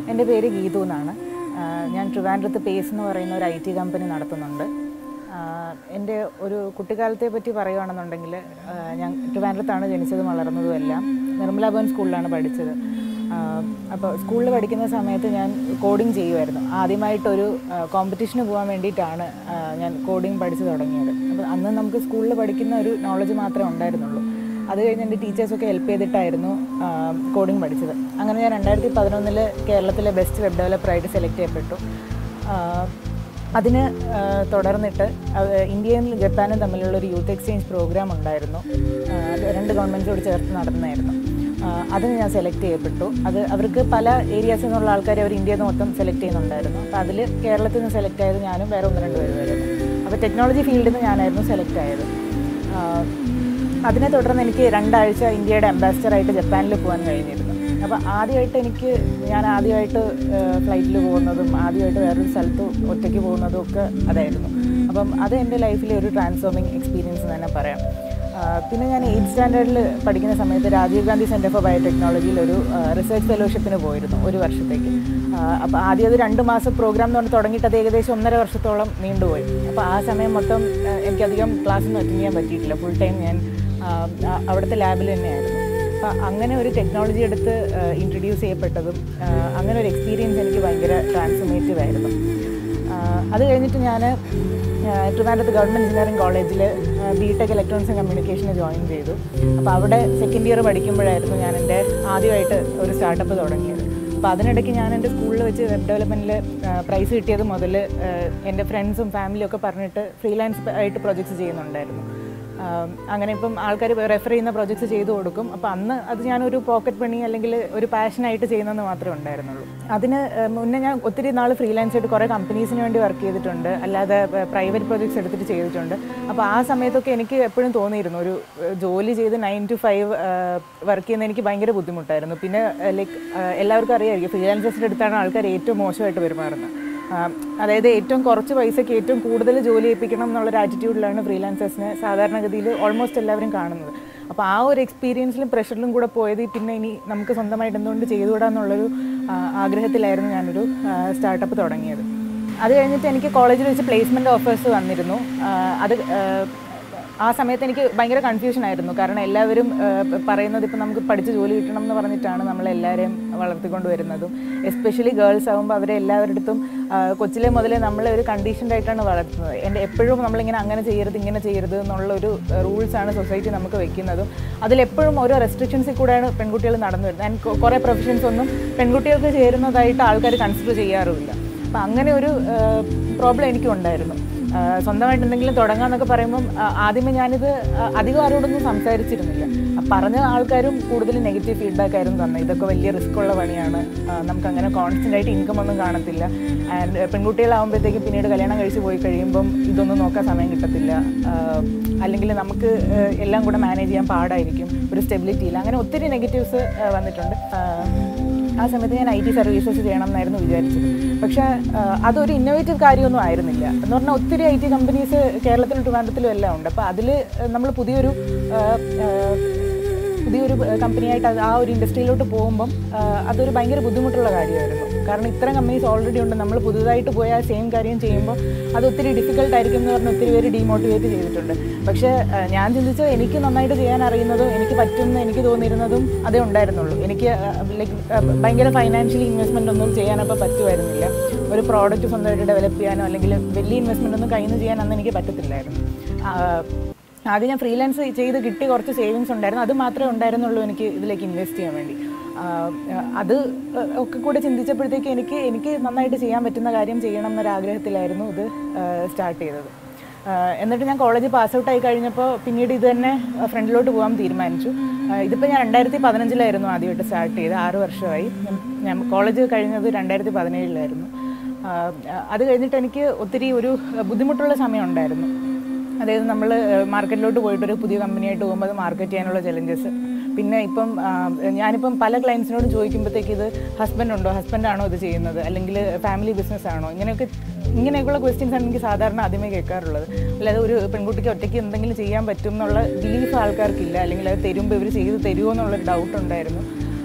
എൻ്റെ പേര് ഗീതു എന്നാണ് ആഹ് ഞാൻ ട്രിവാൻഡ്രത്ത് പേസ് എന്ന് പറയുന്ന ഒരു ഐ ടി കമ്പനി നടത്തുന്നുണ്ട് ആഹ് എൻ്റെ ഒരു കുട്ടിക്കാലത്തെ പറ്റി പറയുകയാണെന്നുണ്ടെങ്കിൽ ആഹ് ഞാൻ ട്രിവാൻഡ്രത്താണ് ജനിച്ചതും വളർന്നതും എല്ലാം നിർമ്മല ഭവൻ സ്കൂളിലാണ് പഠിച്ചത് അപ്പോൾ സ്കൂളിൽ പഠിക്കുന്ന സമയത്ത് ഞാൻ കോഡിങ് ചെയ്യുമായിരുന്നു ആദ്യമായിട്ടൊരു കോമ്പറ്റീഷന് പോകാൻ വേണ്ടിയിട്ടാണ് ആഹ് ഞാൻ കോഡിങ് പഠിച്ചു തുടങ്ങിയത് അപ്പോൾ അന്ന് നമുക്ക് സ്കൂളിൽ പഠിക്കുന്ന ഒരു നോളജ് മാത്രമേ ഉണ്ടായിരുന്നുള്ളൂ അത് കഴിഞ്ഞ് എൻ്റെ ടീച്ചേഴ്സൊക്കെ ഹെൽപ്പ് ചെയ്തിട്ടായിരുന്നു കോഡിംഗ് പഠിച്ചത് അങ്ങനെ ഞാൻ രണ്ടായിരത്തി പതിനൊന്നിൽ കേരളത്തിലെ ബെസ്റ്റ് വെബ് ഡെവലപ്പറായിട്ട് സെലക്ട് ചെയ്യപ്പെട്ടു ആ, അതിന് ആ, തുടർന്നിട്ട് അത് ഇന്ത്യയും ജപ്പാനും തമ്മിലുള്ള ഒരു യൂത്ത് എക്സ്ചേഞ്ച് പ്രോഗ്രാം ഉണ്ടായിരുന്നു ആ, അത് രണ്ട് ഗവൺമെൻറ്റിനോട് ചേർത്ത് നടന്നതായിരുന്നു ആ, അതിന് ഞാൻ സെലക്ട് ചെയ്യപ്പെട്ടു അത് അവർക്ക് പല ഏരിയാസിൽ നിന്നുള്ള ആൾക്കാരെ അവർ ഇന്ത്യയിൽ നിന്ന് മൊത്തം സെലക്ട് ചെയ്യുന്നുണ്ടായിരുന്നു അപ്പോൾ അതിൽ കേരളത്തിൽ നിന്ന് സെലക്ട് ആയത് ഞാനും വേറെ ഒന്ന് രണ്ട് പേരുമായിരുന്നു അപ്പോൾ ടെക്നോളജി ഫീൽഡിൽ നിന്ന് ഞാനായിരുന്നു സെലക്ട് ആയത് ആ, അതിനെ തുടർന്ന് എനിക്ക് രണ്ടാഴ്ച ഇന്ത്യയുടെ അംബാസിഡറായിട്ട് ജപ്പാനിൽ പോകാൻ കഴിഞ്ഞിരുന്നു അപ്പോൾ ആദ്യമായിട്ട് എനിക്ക് ഞാൻ ആദ്യമായിട്ട് ഫ്ലൈറ്റിൽ പോകുന്നതും ആദ്യമായിട്ട് വേറൊരു സ്ഥലത്ത് ഒറ്റയ്ക്ക് പോകുന്നതും ഒക്കെ അതായിരുന്നു അപ്പം അത് എൻ്റെ ലൈഫിലെ ഒരു ട്രാൻസ്ഫോമിങ് എക്സ്പീരിയൻസ് എന്ന് തന്നെ പറയാം ആ, പിന്നെ ഞാൻ എയ്ത്ത് സ്റ്റാൻഡേർഡിൽ പഠിക്കുന്ന സമയത്ത് രാജീവ് ഗാന്ധി സെൻറ്റർ ഫോർ ബയോടെക്നോളജിയിൽ ഒരു റിസർച്ച് ഫെലോഷിപ്പിന് പോയിരുന്നു ഒരു വർഷത്തേക്ക് അപ്പോൾ ആദ്യം അത് രണ്ട് മാസം പ്രോഗ്രാം എന്ന് പറഞ്ഞ് തുടങ്ങിയിട്ട് അത് ഏകദേശം ഒന്നര വർഷത്തോളം നീണ്ടുപോയി അപ്പോൾ ആ സമയം മൊത്തം ആ, എനിക്കധികം ക്ലാസ്സൊന്നും അറ്റൻഡ് ചെയ്യാൻ പറ്റിയിട്ടില്ല ഫുൾ ടൈം ഞാൻ ആ, ആ, അവിടുത്തെ ലാബിൽ തന്നെയായിരുന്നു അപ്പോൾ അങ്ങനെ ഒരു ടെക്നോളജി എടുത്ത് ഇൻട്രൊഡ്യൂസ് ചെയ്യപ്പെട്ടതും ആ, അങ്ങനെ ഒരു എക്സ്പീരിയൻസ് എനിക്ക് ഭയങ്കര ട്രാൻസ്ഫോമേറ്റീവ് ആയിരുന്നു ആ, അത് കഴിഞ്ഞിട്ട് ഞാൻ ട്രിവാൻഡ്രത്ത് ഗവൺമെൻറ് എഞ്ചിനീയറിംഗ് കോളേജിൽ ബി ടെക് ഇലക്ട്രോണിക്സ് ആൻഡ് കമ്മ്യൂണിക്കേഷന് ജോയിൻ ചെയ്തു അപ്പോൾ അവിടെ സെക്കൻഡ് ഇയർ പഠിക്കുമ്പോഴായിരുന്നു ഞാൻ എൻ്റെ ആദ്യമായിട്ട് ഒരു സ്റ്റാർട്ടപ്പ് തുടങ്ങിയത് അപ്പോൾ അതിനിടയ്ക്ക് ഞാൻ എൻ്റെ സ്കൂളിൽ വെച്ച് വെബ് ഡെവലപ്മെൻറ്റിൽ പ്രൈസ് കിട്ടിയത് മുതൽ എൻ്റെ ഫ്രണ്ട്സും ഫാമിലിയും ഒക്കെ പറഞ്ഞിട്ട് ഫ്രീലാൻസ് ആയിട്ട് പ്രൊജക്ട്സ് ചെയ്യുന്നുണ്ടായിരുന്നു ആം, അങ്ങനെ ഇപ്പം ആൾക്കാർ റെഫർ ചെയ്യുന്ന പ്രൊജക്ട്സ് ചെയ്തു കൊടുക്കും അപ്പോൾ അന്ന് അത് ഞാനൊരു പോക്കറ്റ് പണി അല്ലെങ്കിൽ ഒരു പാഷനായിട്ട് ചെയ്യുന്നതെന്ന് മാത്രമേ ഉണ്ടായിരുന്നുള്ളൂ അതിന് ഏഹ്, മുന്നേ ഞാൻ ഒത്തിരി നാൾ ഫ്രീലാൻസ് ആയിട്ട് കുറേ കമ്പനീസിന് വേണ്ടി വർക്ക് ചെയ്തിട്ടുണ്ട് അല്ലാതെ പ്രൈവറ്റ് പ്രൊജക്ട്സ് എടുത്തിട്ട് ചെയ്തിട്ടുണ്ട് അപ്പോൾ ആ സമയത്തൊക്കെ എനിക്ക് എപ്പോഴും തോന്നിയിരുന്നു ഒരു ഏഹ്, ജോലി ചെയ്ത് നയൻ ടു ഫൈവ് വർക്ക് ചെയ്യുന്ന എനിക്ക് ഭയങ്കര ബുദ്ധിമുട്ടായിരുന്നു പിന്നെ ലൈക്ക് എല്ലാവർക്കും അറിയാമായിരിക്കും ഫ്രീലാൻസേഴ്സിൻ്റെ അടുത്താണ് ആൾക്കാർ ഏറ്റവും മോശമായിട്ട് പെരുമാറുന്നത് ആം, അതായത് ഏറ്റവും കുറച്ച് പൈസയ്ക്ക് ഏറ്റവും കൂടുതൽ ജോലി ഏൽപ്പിക്കണം എന്നുള്ളൊരു ആറ്റിറ്റ്യൂഡിലാണ് ഫ്രീലാൻസേഴ്സിനെ സാധാരണഗതിയിൽ ഓൾമോസ്റ്റ് എല്ലാവരും കാണുന്നത് അപ്പോൾ ആ ഒരു എക്സ്പീരിയൻസിലും പ്രഷറിലും കൂടെ പോയത് ഈ പിന്നെ ഇനി നമുക്ക് സ്വന്തമായിട്ട് എന്തുകൊണ്ട് ചെയ്തുകൂടാന്നുള്ളൊരു ആ, ആഗ്രഹത്തിലായിരുന്നു ഞാനൊരു സ്റ്റാർട്ടപ്പ് തുടങ്ങിയത് അത് കഴിഞ്ഞിട്ട് എനിക്ക് കോളേജിൽ വെച്ച് പ്ലേസ്മെൻറ്റ് ഓഫേഴ്സ് വന്നിരുന്നു ആ, അത് ആ, ആ സമയത്ത് എനിക്ക് ഭയങ്കര കൺഫ്യൂഷൻ ആയിരുന്നു കാരണം എല്ലാവരും ആ, പ- പറയുന്നത് ഇപ്പം നമുക്ക് പഠിച്ച് ജോലി കിട്ടണം എന്ന് പറഞ്ഞിട്ടാണ് നമ്മളെല്ലാവരെയും വളർത്തിക്കൊണ്ട് വരുന്നതും എസ്പെഷ്യലി ഗേൾസ് ആകുമ്പോൾ അവരെ എല്ലാവരുടെ അടുത്തും ആ, കൊച്ചിലെ മുതലേ നമ്മളെ ഒരു കണ്ടീഷൻഡ് ആയിട്ടാണ് വളർത്തുന്നത് എൻ്റെ എപ്പോഴും നമ്മളിങ്ങനെ അങ്ങനെ ചെയ്യരുത് ഇങ്ങനെ ചെയ്യരുത് എന്നുള്ള ഒരു റൂൾസാണ് സൊസൈറ്റി നമുക്ക് വെക്കുന്നതും അതിലെപ്പോഴും ഓരോ റെസ്ട്രിക്ഷൻസിൽ കൂടെയാണ് പെൺകുട്ടികൾ നടന്നു വരുന്നത് ആൻഡ് കുറേ പ്രൊഫഷൻസ് ഒന്നും പെൺകുട്ടികൾക്ക് ചേരുന്നതായിട്ട് ആൾക്കാർ കൺസിഡർ ചെയ്യാറുമില്ല അപ്പം അങ്ങനെ ഒരു പ്രോബ്ലം എനിക്കും ഉണ്ടായിരുന്നു ആ, സ്വന്തമായിട്ട് എന്തെങ്കിലും തുടങ്ങാന്നൊക്കെ പറയുമ്പം ആ, ആദ്യമേ ഞാനിത് ആ, അധികം ആരോടൊന്നും സംസാരിച്ചിരുന്നില്ല ആ, പറഞ്ഞ ആൾക്കാരും കൂടുതൽ നെഗറ്റീവ് ഫീഡ്ബാക്ക് ആയിരുന്നു തന്നെ ഇതൊക്കെ വലിയ റിസ്ക് ഉള്ള പണിയാണ് ആ, നമുക്ക് അങ്ങനെ കോൺസ്റ്റൻ്റ് ആയിട്ട് ഇൻകം ഒന്നും കാണത്തില്ല ആൻഡ് പെൺകുട്ടികളാകുമ്പോഴത്തേക്കും പിന്നീട് കല്യാണം കഴിച്ച് പോയി കഴിയുമ്പം ഇതൊന്നും നോക്കാൻ സമയം കിട്ടത്തില്ല അല്ലെങ്കിൽ നമുക്ക് ആ, എല്ലാം കൂടെ മാനേജ് ചെയ്യാൻ പാടായിരിക്കും ഒരു സ്റ്റെബിലിറ്റി ഇല്ല അങ്ങനെ ഒത്തിരി നെഗറ്റീവ്സ് വന്നിട്ടുണ്ട് ആ, ആ സമയത്ത് ഞാൻ ഐ ടി സർവീസസ് ചെയ്യണം എന്നായിരുന്നു വിചാരിച്ചത് പക്ഷേ ആ, അതൊരു ഇന്നോവേറ്റീവ് കാര്യമൊന്നും ആയിരുന്നില്ല എന്ന് പറഞ്ഞാൽ ഒത്തിരി ഐ ടി കമ്പനീസ് കേരളത്തിലും ട്രിവാൻഡ്രത്തിലും എല്ലാം ഉണ്ട് അപ്പോൾ അതിൽ നമ്മൾ പുതിയൊരു ആ, ആ, പുതിയൊരു കമ്പനിയായിട്ട് അത് ആ ഒരു ഇൻഡസ്ട്രിയിലോട്ട് പോകുമ്പം ആ, അതൊരു ഭയങ്കര ബുദ്ധിമുട്ടുള്ള കാര്യമായിരുന്നു കാരണം ഇത്രയും കമ്പനീസ് ഓൾറെഡി ഉണ്ട് നമ്മൾ പുതുതായിട്ട് പോയ ആ സെയിം കാര്യം ചെയ്യുമ്പോൾ അത് ഒത്തിരി ഡിഫിക്കൽട്ട് ആയിരിക്കും എന്ന് പറഞ്ഞ് ഒത്തിരി പേര് ഡീമോട്ടിവേറ്റ് ചെയ്തിട്ടുണ്ട് പക്ഷേ ആ, ഞാൻ ചിന്തിച്ചത് എനിക്ക് നന്നായിട്ട് ചെയ്യാൻ അറിയുന്നതും എനിക്ക് പറ്റുമെന്ന് എനിക്ക് തോന്നിയിരുന്നതും അതേ ഉണ്ടായിരുന്നുള്ളൂ എനിക്ക് ലൈക്ക് ഭയങ്കര ഫൈനാൻഷ്യലി ഇൻവെസ്റ്റ്മെൻ്റ് ഒന്നും ചെയ്യാനപ്പോൾ പറ്റുമായിരുന്നില്ല ഒരു പ്രോഡക്റ്റ് സ്വന്തമായിട്ട് ഡെവലപ്പ് ചെയ്യാനോ അല്ലെങ്കിൽ വലിയ ഇൻവെസ്റ്റ്മെൻ്റ് ഒന്നും കയ്യിൽ നിന്ന് ചെയ്യാൻ അന്ന് എനിക്ക് പറ്റത്തില്ലായിരുന്നു ആ, ആദ്യം ഞാൻ ഫ്രീലാൻസ് ചെയ്ത് കിട്ടി കുറച്ച് സേവിങ്സ് ഉണ്ടായിരുന്നു അത് മാത്രമേ ഉണ്ടായിരുന്നുള്ളൂ എനിക്ക് ഇതിലേക്ക് ഇൻവെസ്റ്റ് ചെയ്യാൻ വേണ്ടി ആ, അത് ഒക്കെ കൂടെ ചിന്തിച്ചപ്പോഴത്തേക്ക് എനിക്ക് എനിക്ക് നന്നായിട്ട് ചെയ്യാൻ പറ്റുന്ന കാര്യം ചെയ്യണം എന്നൊരാഗ്രഹത്തിലായിരുന്നു ഇത് സ്റ്റാർട്ട് ചെയ്തത് ആ, എന്നിട്ട് ഞാൻ കോളേജ് പാസ് ഔട്ട് ആയി കഴിഞ്ഞപ്പോൾ പിന്നീട് ഇത് തന്നെ ഫ്രണ്ടിലോട്ട് പോകാൻ തീരുമാനിച്ചു ആ, ഇതിപ്പോൾ ഞാൻ രണ്ടായിരത്തി പതിനഞ്ചിലായിരുന്നു ആദ്യമായിട്ട് സ്റ്റാർട്ട് ചെയ്ത് ആറ് വർഷമായി ഞാൻ- ഞാൻ കോളേജ് കഴിഞ്ഞത് രണ്ടായിരത്തി പതിനേഴിലായിരുന്നു അത് കഴിഞ്ഞിട്ട് എനിക്ക് ഒത്തിരി ഒരു ബുദ്ധിമുട്ടുള്ള സമയം ഉണ്ടായിരുന്നു അതായത് നമ്മൾ മാർക്കറ്റിലോട്ട് പോയിട്ട് ഒരു പുതിയ കമ്പനിയായിട്ട് പോകുമ്പോൾ അത് മാർക്കറ്റ് ചെയ്യാനുള്ള ചലഞ്ചസ് പിന്നെ ഇപ്പം ആ, ഞാനിപ്പം പല ക്ലയൻസിനോടും ചോദിക്കുമ്പോഴത്തേക്ക് ഇത് ഹസ്ബൻഡ് ഉണ്ടോ ഹസ്ബൻഡ് ആണോ ഇത് ചെയ്യുന്നത് അല്ലെങ്കിൽ ഫാമിലി ബിസിനസ് ആണോ ഇങ്ങനെയൊക്കെ ഇങ്ങനെയൊക്കെയുള്ള ക്വസ്റ്റ്യൻസ് ആണ് എനിക്ക് സാധാരണ ആദ്യമേ കേൾക്കാറുള്ളത് അല്ലാതെ ഒരു പെൺകുട്ടിക്ക് ഒറ്റയ്ക്ക് എന്തെങ്കിലും ചെയ്യാൻ പറ്റും എന്നുള്ള ബിലീഫ് ആൾക്കാർക്കില്ല അല്ലെങ്കിൽ അത് തരുമ്പോൾ ഇവർ ചെയ്ത് തരുമോ എന്നുള്ളൊരു ഡൗട്ട് ഉണ്ടായിരുന്നു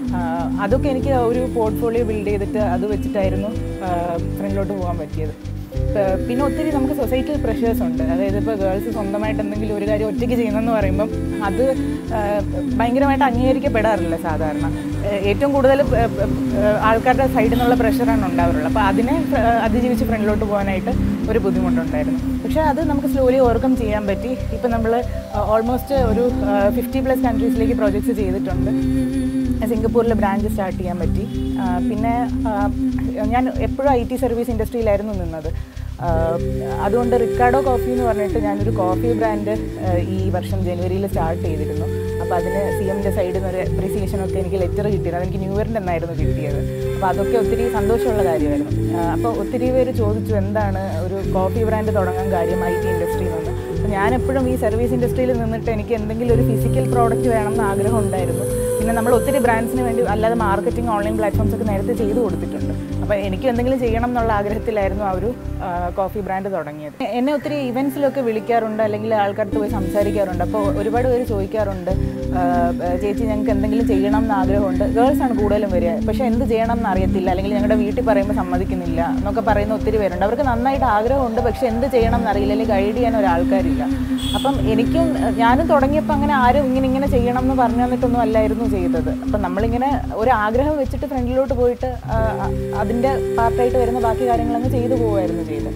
ആഹ് അതൊക്കെ എനിക്ക് ഒരു പോർട്ട്ഫോളിയോ ബിൽഡ് ചെയ്തിട്ട് അത് വെച്ചിട്ടായിരുന്നു ഫ്രണ്ടിലോട്ട് പോകാൻ പറ്റിയത് പ- പിന്നെ ഒത്തിരി നമുക്ക് സൊസൈറ്റൽ പ്രഷേഴ്സ് ഉണ്ട് അതായത് ഇപ്പോൾ ഗേൾസ് സ്വന്തമായിട്ട് എന്തെങ്കിലും ഒരു കാര്യം ഒറ്റയ്ക്ക് ചെയ്യുന്നെന്ന് പറയുമ്പം അത് ആഹ് ഭയങ്കരമായിട്ട് അംഗീകരിക്കപ്പെടാറില്ല സാധാരണ ഏഹ് ഏറ്റവും കൂടുതൽ പ- പ- ഏഹ് ആൾക്കാരുടെ സൈഡിൽ നിന്നുള്ള പ്രഷറാണ് ഉണ്ടാവാറുള്ളത് അപ്പോൾ അതിനെ പ്ര- അതിജീവിച്ച് ഫ്രണ്ടിലോട്ട് പോകാനായിട്ട് ഒരു ബുദ്ധിമുട്ടുണ്ടായിരുന്നു പക്ഷേ അത് നമുക്ക് സ്ലോലി ഓവർകം ചെയ്യാൻ പറ്റി ഇപ്പം നമ്മൾ ഓൾമോസ്റ്റ് ഒരു ഫിഫ്റ്റി പ്ലസ് കൺട്രീസിലേക്ക് പ്രോജക്ട്സ് ചെയ്തിട്ടുണ്ട് സിംഗപ്പൂരിൽ ബ്രാഞ്ച് സ്റ്റാർട്ട് ചെയ്യാൻ പറ്റി ആ, പിന്നെ ആ, ഞാൻ എപ്പോഴും ഐ ടി സർവീസ് ഇൻഡസ്ട്രിയിലായിരുന്നു നിന്നത് ആ, അതുകൊണ്ട് റിക്കാർഡോ കോഫി എന്ന് പറഞ്ഞിട്ട് ഞാനൊരു കോഫി ബ്രാൻഡ് ഈ വർഷം ജനുവരിയിൽ സ്റ്റാർട്ട് ചെയ്തിരുന്നു അപ്പോൾ അതിന് സി എമ്മിൻ്റെ സൈഡിൽ നിന്ന് ഒരു അപ്രീസിയേഷനൊക്കെ എനിക്ക് ലെറ്റർ കിട്ടിയത് അതെനിക്ക് ന്യൂ ഇയറിൻ്റെ എന്നായിരുന്നു കിട്ടിയത് അപ്പോൾ അതൊക്കെ ഒത്തിരി സന്തോഷമുള്ള കാര്യമായിരുന്നു അപ്പോൾ ഒത്തിരി പേര് ചോദിച്ചു എന്താണ് ഒരു കോഫി ബ്രാൻഡ് തുടങ്ങാൻ കാര്യം ഐ ടി ഇൻഡസ്ട്രിയിൽ നിന്ന് അപ്പോൾ ഞാൻ എപ്പോഴും ഈ സർവീസ് ഇൻഡസ്ട്രിയിൽ നിന്നിട്ട് എനിക്ക് എന്തെങ്കിലും ഒരു ഫിസിക്കൽ പ്രോഡക്റ്റ് വേണമെന്ന് ആഗ്രഹം ഉണ്ടായിരുന്നു പിന്നെ നമ്മൾ ഒത്തിരി ബ്രാൻഡ്സിന് വേണ്ടി അല്ലാതെ മാർക്കറ്റിംഗ് ഓൺലൈൻ പ്ലാറ്റ്ഫോംസ് ഒക്കെ നേരത്തെ ചെയ്തു കൊടുത്തിട്ടുണ്ട് അപ്പോൾ എനിക്ക് എന്തെങ്കിലും ചെയ്യണം എന്നുള്ള ആഗ്രഹത്തിലായിരുന്നു ആ ഒരു കോഫി ബ്രാൻഡ് തുടങ്ങിയത് എ- എന്നെ ഒത്തിരി ഇവൻറ്റ്സിലൊക്കെ വിളിക്കാറുണ്ട് അല്ലെങ്കിൽ ആൾക്കാർക്ക് പോയി സംസാരിക്കാറുണ്ട് അപ്പോൾ ഒരുപാട് പേര് ചോദിക്കാറുണ്ട് ആ, ചേച്ചി ഞങ്ങൾക്ക് എന്തെങ്കിലും ചെയ്യണം എന്ന് ആഗ്രഹമുണ്ട് ഗേൾസ് ആണ് കൂടുതലും വരിക പക്ഷേ എന്ത് ചെയ്യണം എന്ന് അറിയത്തില്ല അല്ലെങ്കിൽ ഞങ്ങളുടെ വീട്ടിൽ പറയുമ്പോൾ സമ്മതിക്കുന്നില്ല എന്നൊക്കെ പറയുന്ന ഒത്തിരി പേരുണ്ട് അവർക്ക് നന്നായിട്ട് ആഗ്രഹമുണ്ട് പക്ഷെ എന്ത് ചെയ്യണം എന്നറിയില്ല അല്ലെങ്കിൽ ഗൈഡ് ചെയ്യാൻ ഒരാൾക്കാരില്ല അപ്പം എനിക്കും അഹ് ഞാനും തുടങ്ങിയപ്പോൾ അങ്ങനെ ആരും ഇങ്ങനെ ഇങ്ങനെ ചെയ്യണം എന്ന് പറഞ്ഞു തന്നിട്ടൊന്നും അല്ലായിരുന്നു ചെയ്തത് അപ്പം നമ്മളിങ്ങനെ ഒരു ആഗ്രഹം വെച്ചിട്ട് ഫ്രണ്ടിലോട്ട് പോയിട്ട് ആ, അ- അതിൻ്റെ പാർട്ടായിട്ട് വരുന്ന ബാക്കി കാര്യങ്ങളങ്ങ് ചെയ്തു പോവുമായിരുന്നു ചെയ്തത്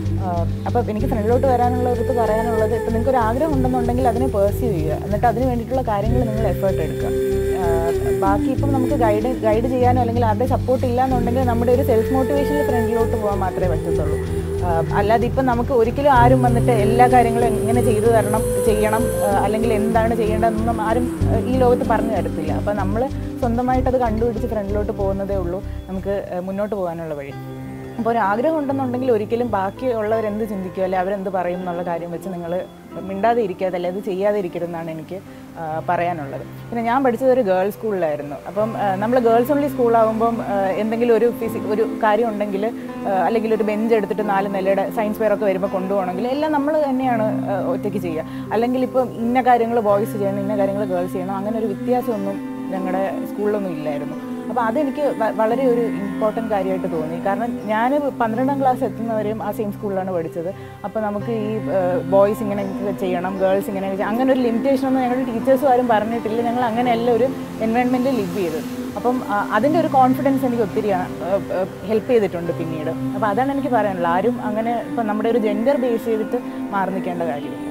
അപ്പം എനിക്ക് ഫ്രണ്ടിലോട്ട് വരാനുള്ള ഒരു പറയാനുള്ളത് ഇപ്പം നിങ്ങൾക്ക് ഒരു ആഗ്രഹം ഉണ്ടെന്നുണ്ടെങ്കിൽ അതിനെ പേഴ്സ്യൂ ചെയ്യുക എന്നിട്ട് അതിന് വേണ്ടിയിട്ടുള്ള കാര്യങ്ങൾ നിങ്ങൾ എഫേർട്ട് എടുക്കുക ആഹ് ബാക്കി ഇപ്പം നമുക്ക് ഗൈഡ് ഗൈഡ് ചെയ്യാനോ അല്ലെങ്കിൽ ആരുടെ സപ്പോർട്ട് ഇല്ല എന്നുണ്ടെങ്കിൽ നമ്മുടെ ഒരു സെൽഫ് മോട്ടിവേഷനിൽ ഫ്രണ്ടിലോട്ട് പോകാൻ മാത്രമേ പറ്റത്തുള്ളൂ ആഹ് അല്ലാതെ ഇപ്പം നമുക്ക് ഒരിക്കലും ആരും വന്നിട്ട് എല്ലാ കാര്യങ്ങളും എങ്ങനെ ചെയ്തു തരണം ചെയ്യണം ആഹ് അല്ലെങ്കിൽ എന്താണ് ചെയ്യേണ്ടതെന്നൊന്നും ആരും ആഹ് ഈ ലോകത്ത് പറഞ്ഞു തരത്തില്ല അപ്പം നമ്മൾ സ്വന്തമായിട്ട് അത് കണ്ടുപിടിച്ച് ഫ്രണ്ടിലോട്ട് പോകുന്നതേ ഉള്ളൂ നമുക്ക് ആഹ് മുന്നോട്ട് പോകാനുള്ള വഴി അപ്പോൾ ഒരു ആഗ്രഹം ഉണ്ടെന്നുണ്ടെങ്കിൽ ഒരിക്കലും ബാക്കിയുള്ളവരെന്ത് ചിന്തിക്കുമോ അല്ലെ അവരെന്ത് പറയും എന്നുള്ള കാര്യം വെച്ച് നിങ്ങൾ മിണ്ടാതെ ഇരിക്കാതെ അല്ലെ അത് ചെയ്യാതെ ഇരിക്കരുതെന്നാണ് എനിക്ക് ആ, പറയാനുള്ളത് പിന്നെ ഞാൻ പഠിച്ചത് ഒരു ഗേൾസ് സ്കൂളിലായിരുന്നു അപ്പം നമ്മൾ ഗേൾസ് ഓൺലി സ്കൂളാകുമ്പം ആ, എന്തെങ്കിലും ഒരു ഫിസി ഒരു കാര്യം ഉണ്ടെങ്കിൽ ആ, അല്ലെങ്കിൽ ഒരു ബെഞ്ച് എടുത്തിട്ട് നാല് നിലയുടെ സയൻസ് ഫെയർ ഒക്കെ വരുമ്പോൾ കൊണ്ടുപോകണമെങ്കിൽ എല്ലാം നമ്മൾ തന്നെയാണ് ആ, ഒറ്റയ്ക്ക് ചെയ്യുക അല്ലെങ്കിൽ ഇപ്പം ഇന്ന കാര്യങ്ങൾ ബോയ്സ് ചെയ്യണം ഇന്ന കാര്യങ്ങൾ ഗേൾസ് ചെയ്യണം അങ്ങനെ ഒരു വ്യത്യാസമൊന്നും ഞങ്ങളുടെ സ്കൂളിലൊന്നും ഇല്ലായിരുന്നു അപ്പോൾ അതെനിക്ക് വ- വളരെ ഒരു ഇമ്പോർട്ടൻറ്റ് കാര്യമായിട്ട് തോന്നി കാരണം ഞാൻ പന്ത്രണ്ടാം ക്ലാസ് എത്തുന്നവരെയും ആ സെയിം സ്കൂളിലാണ് പഠിച്ചത് അപ്പോൾ നമുക്ക് ഈ ബോയ്സ് ഇങ്ങനെ ചെയ്യണം ഗേൾസ് ഇങ്ങനെ ചെയ്യണം. അങ്ങനെ ഒരു ലിമിറ്റേഷൻ ഒന്നും ഞങ്ങളുടെ ടീച്ചേഴ്സും ആരും പറഞ്ഞിട്ടില്ല ഞങ്ങൾ അങ്ങനെയല്ല ഒരു എൻവയോൺമെൻറ്റിൽ ലിവ് ചെയ്തത് അപ്പം ആ, അതിൻ്റെ ഒരു കോൺഫിഡൻസ് എനിക്ക് ഒത്തിരി ഹെൽപ്പ് ചെയ്തിട്ടുണ്ട് പിന്നീട് അപ്പോൾ അതാണ് എനിക്ക് പറയാനുള്ളത് ആരും അങ്ങനെ ഇപ്പം നമ്മുടെ ഒരു ജെൻഡർ ബേസ് ചെയ്തിട്ട് മാറി നിൽക്കേണ്ട കാര്യം